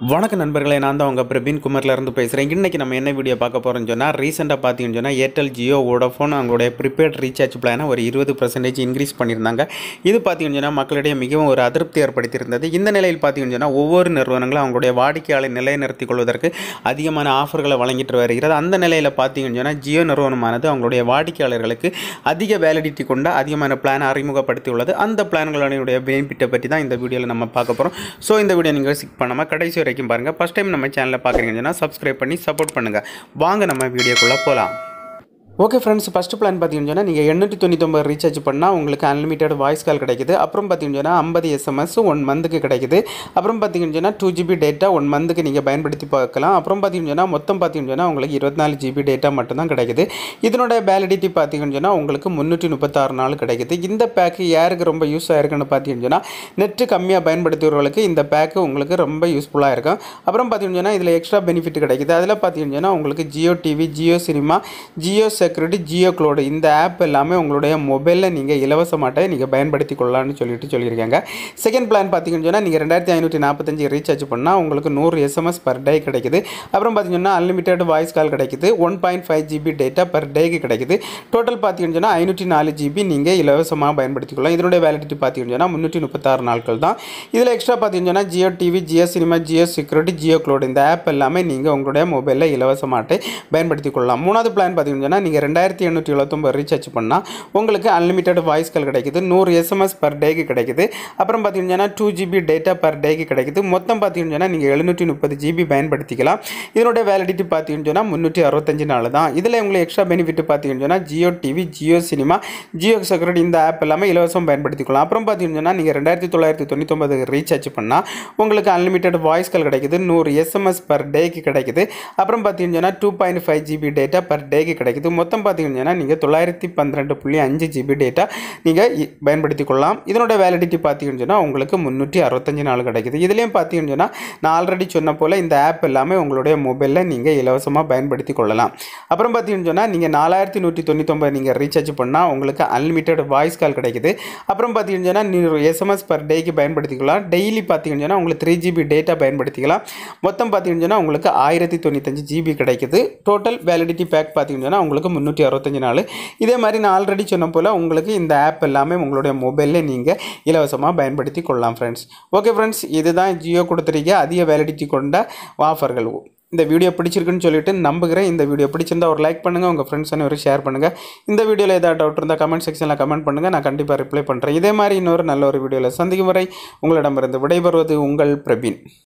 வணக்க நண்பர்களே நான் தான் உங்கள் பிரபீன் குமார்ல இருந்து பேசுகிறேன் இன்றைக்கி நம்ம என்ன வீடியோ பார்க்க போகிறோம்னு சொன்னால் ரீசெண்டாக பார்த்தீங்கன்னு சொன்னால் ஏர்டெல் ஜியோ வோடஃபோன் அவங்களுடைய ப்ரிபேர்ட் ரீசார்ஜ் பிளானை ஒரு இருபது பர்சன்டேஜ் இன்க்ரீஸ் பண்ணியிருந்தாங்க இது பார்த்தீங்கன்னு சொன்னால் மக்களிடையே மிகவும் ஒரு அதிருப்தி ஏற்படுத்தியிருந்தது இந்த நிலையில் பார்த்தீங்கன்னு சொன்னால் ஒவ்வொரு நிறுவனங்களும் அவங்களுடைய வாடிக்கையாளரை நிலைநிறுத்திக் கொள்வதற்கு அதிகமான ஆஃபர்களை வழங்கிட்டு வருகிறது அந்த நிலையில் பார்த்தீங்கன்னு சொன்னால் ஜியோ நிறுவனமானது அவங்களுடைய வாடிக்கையாளர்களுக்கு அதிக வேலிடிட்டி கொண்ட அதிகமான பிளான் அறிமுகப்படுத்தியுள்ளது அந்த பிளான்களுடைய பெனிஃபிட்டை பற்றி தான் இந்த வீடியோவில் நம்ம பார்க்க போகிறோம் ஸோ இந்த வீடியோ நீங்கள் ஸ்கிப் பண்ணாமல் கடைசி வரைக்கும் பாருங்கள் ஃபஸ்ட் டைம் நம்ம சேனலில் பார்க்குறீங்கன்னா சப்ஸ்கிரைப் பண்ணி சப்போர்ட் பண்ணுங்கள் வாங்க நம்ம வீடியோக்குள்ளே போகலாம் ஓகே ஃப்ரெண்ட்ஸ் ஃபஸ்ட்டு பிளான் பார்த்தீங்கன்னா நீங்கள் எண்ணூற்றி தொண்ணூத்தொம்பது ரீசார்ஜ் பண்ணால் உங்களுக்கு அன்லிமிட்டட் வாய்ஸ் கால் கிடைக்குது அப்புறம் பார்த்தீங்கன்னா ஐம்பது எஸ்எம்எஸ் ஒன் மந்த்துக்கு கிடைக்குது அப்புறம் பார்த்தீங்கன்னா டூ ஜிபி டேட்டா ஒன் மந்த்துக்கு நீங்கள் பயன்படுத்தி பார்க்கலாம் அப்புறம் பார்த்தீங்கன்னா மொத்தம் பார்த்தீங்கன்னா உங்களுக்கு இருபத்தி நாலு ஜிபி டேட்டா மட்டும்தான் கிடைக்குது இதனோட வேலிடிட்டி பார்த்தீங்கன்னா உங்களுக்கு முந்நூற்றி முப்பத்தாறு நாள் கிடைக்குது இந்த பேக்கு யாருக்கு ரொம்ப யூஸ் ஆயிருக்குன்னு பார்த்தீங்கன்னா நெட்டு கம்மியாக பயன்படுத்துகிறவர்களுக்கு இந்த பேக்கு உங்களுக்கு ரொம்ப யூஸ்ஃபுல்லாக இருக்கும் அப்புறம் பார்த்தீங்கன்னா இதில் எக்ஸ்ட்ரா பெனிஃபிட் கிடைக்குது அதில் பார்த்தீங்கன்னா உங்களுக்கு Jio TV Jio cinema Jio security Jio cloud இந்த ஆப் எல்லாமே உங்களுடைய மொபைலில் நீங்கள் இலவசமாட்ட நீங்கள் பயன்படுத்தி கொள்ளலாம்னு சொல்லிட்டு சொல்லியிருக்காங்க செகண்ட் பிளான் பார்த்தீங்கன்னு சொன்னால் நீங்கள் ரெண்டாயிரத்தி ஐநூற்றி நாற்பத்தஞ்சு ரீசார்ஜ் பண்ணால் உங்களுக்கு நூறு எஸ்எம்எஸ் பர் டே கிடைக்குது அப்புறம் பார்த்தீங்கன்னா அன்லிமிட்டட் வாய்ஸ் கால் கிடைக்குது one point five GB data per டேக்கு கிடைக்குது டோட்டல் பார்த்தீங்கன்னு சொன்னால் ஐநூற்றி நாலு ஜிபி நீங்கள் இலவசமாக பயன்படுத்திக்கலாம் இதனுடைய வேலிடிட்டி பார்த்தீங்கன்னு சொன்னால் முந்நூற்றி முப்பத்தாறு நாட்கள் தான் இதில் எக்ஸ்ட்ரா பார்த்தீங்கன்னா Jio TV Jio cinema Jio security Jio cloud இந்த ஆப் எல்லாமே நீங்கள் உங்களுடைய மொபைலில் இலவசமாட்டை பயன்படுத்திக் கொள்ளலாம் மூணாவது பிளான் பார்த்தீங்கன்னா நீங்கள் ரெண்டாயிரத்தி எண்ணூற்றி எழுபத்தொம்பது ரீசார்ஜ் பண்ணால் உங்களுக்கு அன்லிமிட்டட் வாய்ஸ் கால் கிடைக்குது நூறு எஸ்எம்எஸ் பர் டேக்கு கிடைக்குது அப்புறம் பார்த்தீங்கன்னா டூ ஜிபி டேட்டா பர் டேக்கு கிடைக்குது மொத்தம் பார்த்தீங்கன்னா நீங்கள் எழுநூற்றி முப்பது ஜிபி பயன்படுத்திக்கலாம் இதனுடைய வேலிடிட்டி பார்த்தீங்கன்னா முந்நூற்றி அறுபத்தஞ்சு நாள் தான் இதில் உங்களுக்கு எக்ஸ்ட்ரா பெனிஃபிட் பார்த்தீங்கன்னா Jio TV Jio cinema Jio security இந்த ஆப் எல்லாமே இலவசம் பயன்படுத்திக்கலாம் அப்புறம் பார்த்தீங்கன்னா நீங்கள் ரெண்டாயிரத்தி தொள்ளாயிரத்தி தொண்ணூத்தொம்பது ரீசார்ஜ் பண்ணால் உங்களுக்கு அன்லிமிட்டட் வாய்ஸ் கால் கிடைக்குது நூறு எஸ்எம்எஸ் பர் டேக்கு கிடைக்குது அப்புறம் பார்த்தீங்கன்னா two point five GB data per டேக்கு கிடைக்குது மொத்தம் பார்த்தீங்கன்னா நீங்கள் தொள்ளாயிரத்தி பன்னிரெண்டு புள்ளி அஞ்சு ஜிபி டேட்டா நீங்கள் இ- பயன்படுத்திக் கொள்ளலாம் இதனோட வேலிடிட்டி பார்த்தீங்கன்னா உங்களுக்கு முந்நூற்றி அறுபத்தஞ்சு நாள் கிடைக்குது இதுலேயும் பார்த்தீங்கன்னா நான் ஆல்ரெடி சொன்ன போல் இந்த ஆப் எல்லாமே உங்களுடைய மொபைலில் நீங்கள் இலவசமாக பயன்படுத்தி கொள்ளலாம் அப்புறம் பார்த்தீங்கன்னா நீங்கள் நாலாயிரத்தி நூற்றி தொண்ணூத்தொம்பது நீங்கள் ரீசார்ஜ் பண்ணால் உங்களுக்கு அன்லிமிட்டட் வாய்ஸ் கால் கிடைக்குது அப்புறம் பார்த்தீங்கன்னா நீங்கள் எஸ்எம்எஸ் பர் டேக்கு பயன்படுத்திக்கலாம் டெய்லி பார்த்தீங்கன்னா உங்களுக்கு த்ரீ ஜிபி டேட்டா பயன்படுத்திக்கலாம் மொத்தம் பார்த்தீங்கன்னா உங்களுக்கு ஆயிரத்தி தொண்ணூத்தஞ்சு ஜிபி கிடைக்குது டோட்டல் வேலிடிட்டி பேக் பார்த்தீங்கன்னா உங்களுக்கு முந்நூற்றி அறுபத்தஞ்சு நாள் இதே மாதிரி நான் ஆல்ரெடி சொன்ன போல் உங்களுக்கு இந்த ஆப் எல்லாமே உங்களுடைய மொபைலில் நீங்கள் இலவசமாக பயன்படுத்தி கொள்ளலாம் ஃப்ரெண்ட்ஸ் ஓகே ஃப்ரெண்ட்ஸ் இதுதான் ஜியோ கொடுத்துருக்க அதிக வேலிடிட்டி கொண்ட ஆஃபர்கள் இந்த வீடியோ பிடிச்சிருக்குன்னு சொல்லிட்டு நம்புகிறேன் இந்த வீடியோ பிடிச்சிருந்தா ஒரு லைக் பண்ணுங்கள் உங்கள் ஃப்ரெண்ட்ஸ் அனைவரும் ஷேர் பண்ணுங்கள் இந்த வீடியோவில் ஏதாவது டவுட் இருந்தால் கமெண்ட் செக்ஷனில் கமெண்ட் பண்ணுங்கள் நான் கண்டிப்பாக ரிப்ளை பண்ணுறேன் இதே மாதிரி இன்னொரு நல்ல ஒரு வீடியோவில் சந்திக்கும் வரை உங்களிடமிருந்து விடைபெறுவது உங்கள் பிரபீன்